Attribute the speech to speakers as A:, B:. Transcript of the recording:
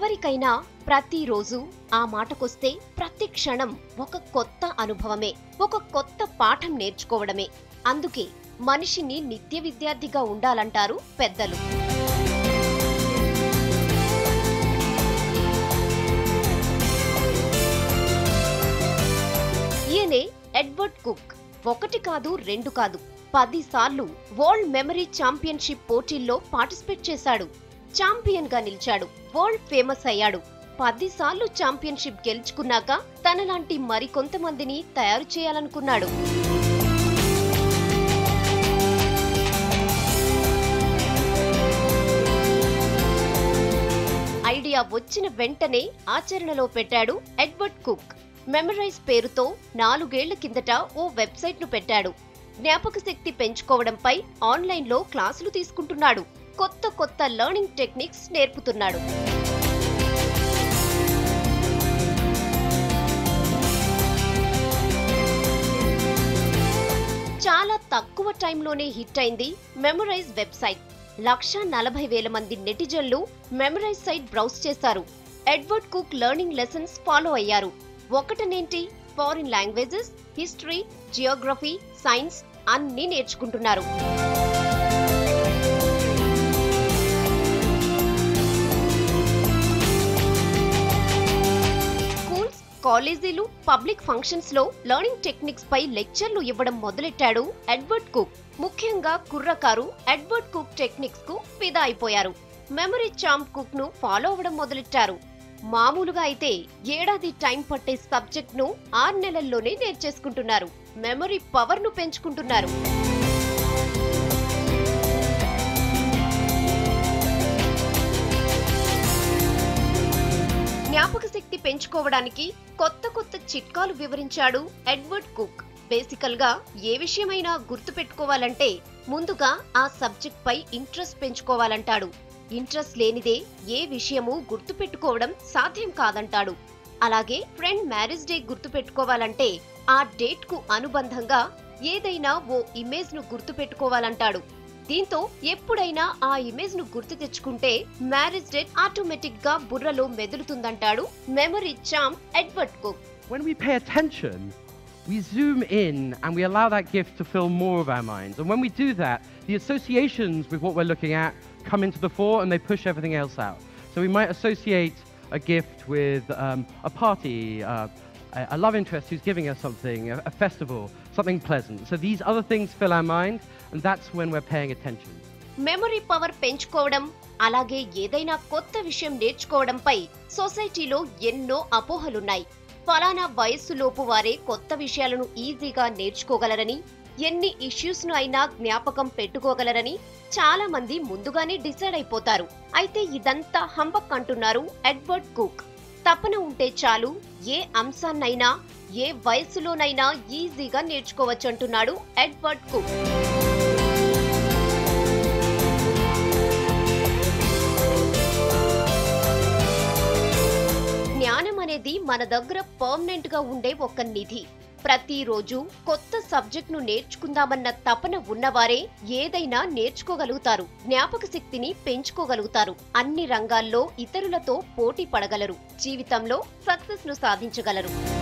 A: ఎవరికైనా ప్రతిరోజు ఆ మాటకొస్తే ప్రతి క్షణం ఒక కొత్త అనుభవమే ఒక కొత్త పాఠం నేర్చుకోవడమే అందుకే మనిషిని నిత్య విద్యార్థిగా ఉండాలంటారు పెద్దలు ఈయనే ఎడ్వర్డ్ కుక్ ఒకటి కాదు రెండు కాదు పది సార్లు వరల్డ్ మెమరీ ఛాంపియన్షిప్ పోటీల్లో పార్టిసిపేట్ చేశాడు ఛాంపియన్ గా నిలిచాడు వరల్డ్ ఫేమస్ అయ్యాడు పది సార్లు ఛాంపియన్షిప్ గెలుచుకున్నాక తనలాంటి మరికొంతమందిని తయారు చేయాలనుకున్నాడు ఐడియా వచ్చిన వెంటనే ఆచరణలో పెట్టాడు ఎడ్వర్డ్ కుక్ మెమరైజ్ పేరుతో నాలుగేళ్ల కిందట ఓ వెబ్సైట్ ను పెట్టాడు జ్ఞాపక శక్తి పెంచుకోవడంపై ఆన్లైన్లో క్లాసులు తీసుకుంటున్నాడు కొత్త కొత్త లెర్నింగ్ టెక్నిక్స్ నేర్పుతున్నాడు చాలా తక్కువ టైంలోనే హిట్ అయింది మెమరైజ్ వెబ్సైట్ లక్ష నలభై వేల మంది నెటిజన్లు మెమరైజ్ సైట్ బ్రౌజ్ చేశారు Edward Cook learning lessons follow అయ్యారు ఒకటనేంటి foreign languages history geography science అన్నీ నేర్చుకుంటున్నారు స్కూల్స్ కాలేజీలు పబ్లిక్ ఫంక్షన్స్ లో లెర్నింగ్ టెక్నిక్స్ పై లెక్చర్లు ఇవ్వడం మొదలెట్టాడు ఎడ్వర్డ్ కుక్ ముఖ్యంగా కుర్రకారు ఎడ్వర్డ్ కుక్ టెక్నిక్స్ కు ఫిదా అయిపోయారు మెమరీ చాంప్ కుక్ ను ఫాలో అవ్వడం మొదలెట్టారు మామూలుగా అయితే ఏడాది టైం పట్టే సబ్జెక్ట్ ను ఆరు నెలల్లోనే నేర్చేసుకుంటున్నారు మెమరీ పవర్ ను పెంచుకుంటున్నారు జ్ఞాపక శక్తి పెంచుకోవడానికి కొత్త కొత్త చిట్కాలు వివరించాడు ఎడ్వర్డ్ కుక్ బేసికల్ గా ఏ విషయమైనా గుర్తు పెట్టుకోవాలంటే ముందుగా ఆ సబ్జెక్ట్ పై ఇంట్రెస్ట్ పెంచుకోవాలంటాడు ఇంట్రెస్ట్ లేనిదే ఏ విషయము గుర్తు పెట్టుకోవడం సాధ్యం కాదంటాడు అలాగే ఫ్రెండ్ మ్యారేజ్ డే గుర్తు పెట్టుకోవాలంటే ఆ డేట్ కు అనుబంధంగా ఏదైనా ఓ ఇమేజ్ ను గుర్తు పెట్టుకోవాలంటాడు దీంతో ఎప్పుడైనా ఆ ఇమేజ్ ను గుర్తు తెచ్చుకుంటే మ్యారేజ్ డేట్ ఆటోమేటిక్ గా బుర్రలో మెదులుతుందంటాడు memory champ Edward Cook
B: When we pay attention, we zoom in and we allow that gift to fill more of our minds. And when we do that, the associations with what we're looking at come into the fore and they push everything else out. So we might associate a gift with um, a party, uh, a a love interest who's giving us something, a, a festival, something pleasant. So these other things fill our mind, and that's when we're paying attention.
A: Memory power పెంచుకోవడం అలాగే ఏదైనా కొత్త విషయం నేర్చుకోవడంపై సొసైటీలో ఎన్నో అపోహలున్నాయి ఫలానా వయస్సులోపు వారే కొత్త విషయాలను ఈజీగా నేర్చుకోగలరని ఎన్ని ఇష్యూస్ ను అయినా జ్ఞాపకం పెట్టుకోగలరని చాలా మంది ముందుగానే డిసైడ్ అయిపోతారు అయితే ఇదంతా హంబక్ అంటున్నారు ఎడ్వర్డ్ కుక్ తపన ఉంటే చాలు ఏ అంశాన్నైనా ఏ వయస్సులోనైనా ఈజీగా నేర్చుకోవచ్చు అంటున్నాడు ఎడ్వర్డ్ కుక్ జ్ఞానం అనేది మన దగ్గర పర్మనెంట్ గా ఉండే ఒక నిధి ప్రతిరోజు కొత్త సబ్జెక్ట్ ను నేర్చుకుందామన్న తపన ఉన్నవారే ఏదైనా నేర్చుకోగలుగుతారు జ్ఞాపక శక్తిని పెంచుకోగలుగుతారు అన్ని రంగాల్లో ఇతరులతో పోటీ పడగలరు జీవితంలో సక్సెస్ ను సాధించగలరు